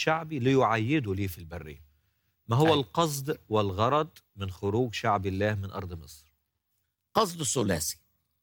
شعبي ليعيدوا لي في البرية ما هو أيوة. القصد والغرض من خروج شعب الله من أرض مصر قصده ثلاثي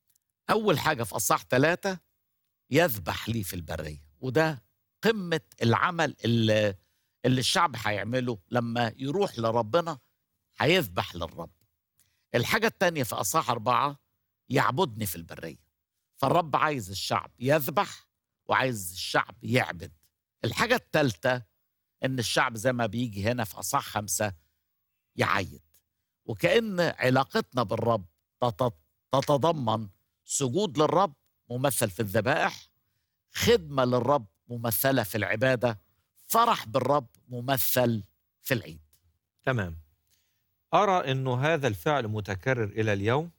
أول حاجة في أصح ثلاثة يذبح لي في البرية وده قمة العمل اللي, اللي الشعب هيعمله لما يروح لربنا هيذبح للرب الحاجة التانية في أصح أربعة يعبدني في البرية فالرب عايز الشعب يذبح وعايز الشعب يعبد الحاجة التالتة إن الشعب زي ما بيجي هنا في أصح خمسة يعيد وكأن علاقتنا بالرب تت- تتضمن سجود للرب ممثل في الذبائح خدمة للرب ممثلة في العبادة فرح بالرب ممثل في العيد تمام أرى أنه هذا الفعل متكرر إلى اليوم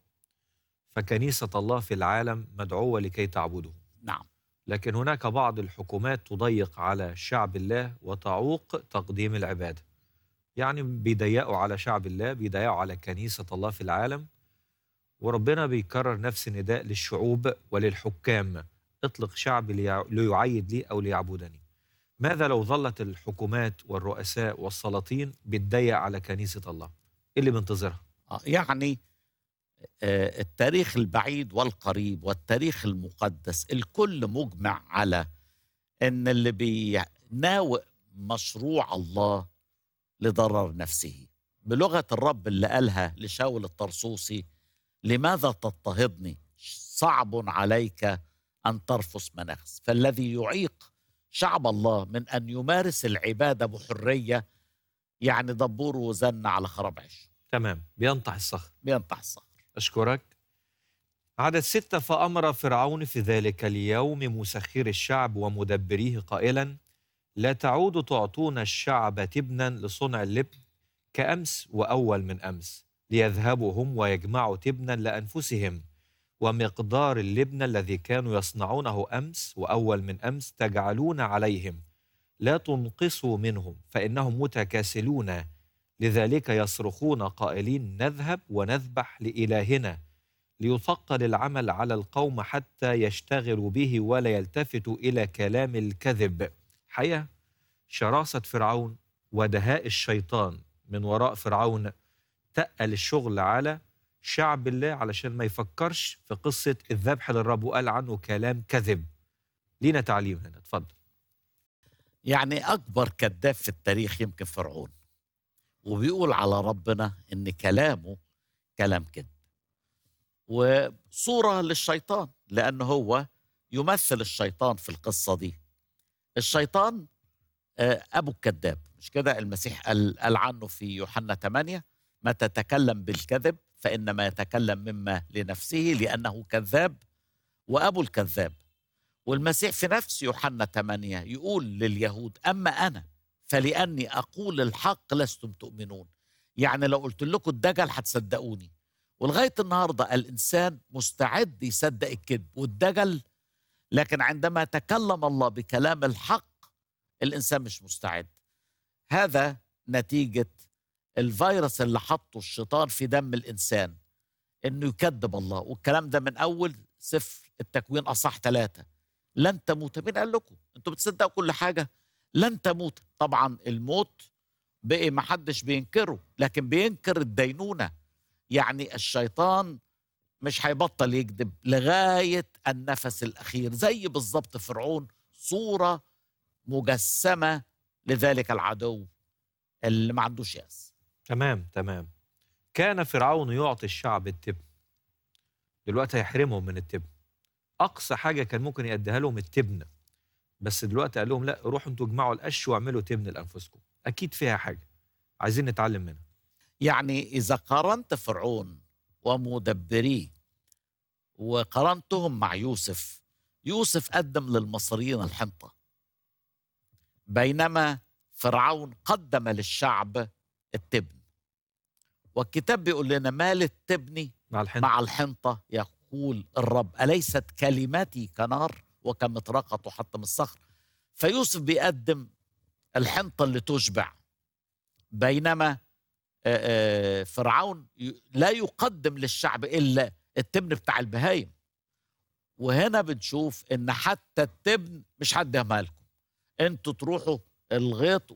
فكنيسة الله في العالم مدعوة لكي تعبده نعم لكن هناك بعض الحكومات تضيق على شعب الله وتعوق تقديم العبادة يعني بيضيقوا على شعب الله بيضيقوا على كنيسة الله في العالم وربنا بيكرر نفس النداء للشعوب وللحكام اطلق شعبي ليع- ليعيد لي أو ليعبدني ماذا لو ظلت الحكومات والرؤساء والسلاطين بتضيق على كنيسة الله إيه اللي بينتظرها آه، يعني آه، التاريخ البعيد والقريب والتاريخ المقدس الكل مجمع على ان اللي بيناوئ مشروع الله لضرر نفسه بلغه الرب اللي قالها لشاول الطرسوسي لماذا تضطهدني صعب عليك ان ترفس مناخس فالذي يعيق شعب الله من ان يمارس العباده بحريه يعني دبور وزن على خراب عش تمام بينطح الصخر بينطح الصخر أشكرك عدد ستة فأمر فرعون في ذلك اليوم مسخر الشعب ومدبريه قائلا لا تعودوا تعطون الشعب تبنا لصنع اللبن كأمس وأول من أمس ليذهبوا هم ويجمعوا تبنا لأنفسهم ومقدار اللبن الذي كانوا يصنعونه أمس وأول من أمس تجعلون عليهم لا تنقصوا منهم فإنهم متكاسلون لذلك يصرخون قائلين نذهب ونذبح لإلهنا ليثقل العمل على القوم حتى يشتغلوا به ولا يلتفتوا إلى كلام الكذب حقيقة شراسة فرعون ودهاء الشيطان من وراء فرعون تقل الشغل على شعب الله علشان ما يفكرش في قصة الذبح للرب وقال عنه كلام كذب لينا تعليم هنا اتفضل يعني أكبر كذاب في التاريخ يمكن فرعون وبيقول على ربنا إن كلامه كلام كذب وصورة للشيطان لأنه هو يمثل الشيطان في القصة دي الشيطان آه، أبو الكذاب مش كده المسيح قال, قال عنه في يوحنا 8 ما تتكلم بالكذب فإنما يتكلم مما لنفسه لأنه كذاب وأبو الكذاب والمسيح في نفس يوحنا 8 يقول لليهود أما أنا فلأني أقول الحق لستم تؤمنون يعني لو قلت لكم الدجل هتصدقوني ولغاية النهاردة الإنسان مستعد يصدق الكذب والدجل لكن عندما تكلم الله بكلام الحق الإنسان مش مستعد هذا نتيجة الفيروس اللي حطه الشيطان في دم الإنسان إنه يكذب الله والكلام ده من أول سفر التكوين أصح ثلاثة لن تموت مين قال لكم انتوا بتصدقوا كل حاجة لن تموت طبعا الموت بقي ما حدش بينكره لكن بينكر الدينونة يعني الشيطان مش هيبطل يكذب لغاية النفس الأخير زي بالظبط فرعون صورة مجسمة لذلك العدو اللي ما عندوش يأس تمام تمام كان فرعون يعطي الشعب التبن دلوقتي هيحرمهم من التبن اقصى حاجه كان ممكن يديها لهم التبن بس دلوقتي قال لهم لا روحوا انتوا اجمعوا القش واعملوا تبن لانفسكم اكيد فيها حاجه عايزين نتعلم منها يعني إذا قارنت فرعون ومدبريه وقارنتهم مع يوسف يوسف قدم للمصريين الحنطة بينما فرعون قدم للشعب التبن والكتاب بيقول لنا ما للتبن مع الحنطه مع الحنطة يقول الرب أليست كلماتي كنار وكمطرقة تحطم الصخر فيوسف بيقدم الحنطة اللي تشبع بينما آه، آه، فرعون ي- لا يقدم للشعب إلا التبن بتاع البهايم وهنا بنشوف ان حتى التبن مش حد يهمها لكم انتوا تروحوا الغيط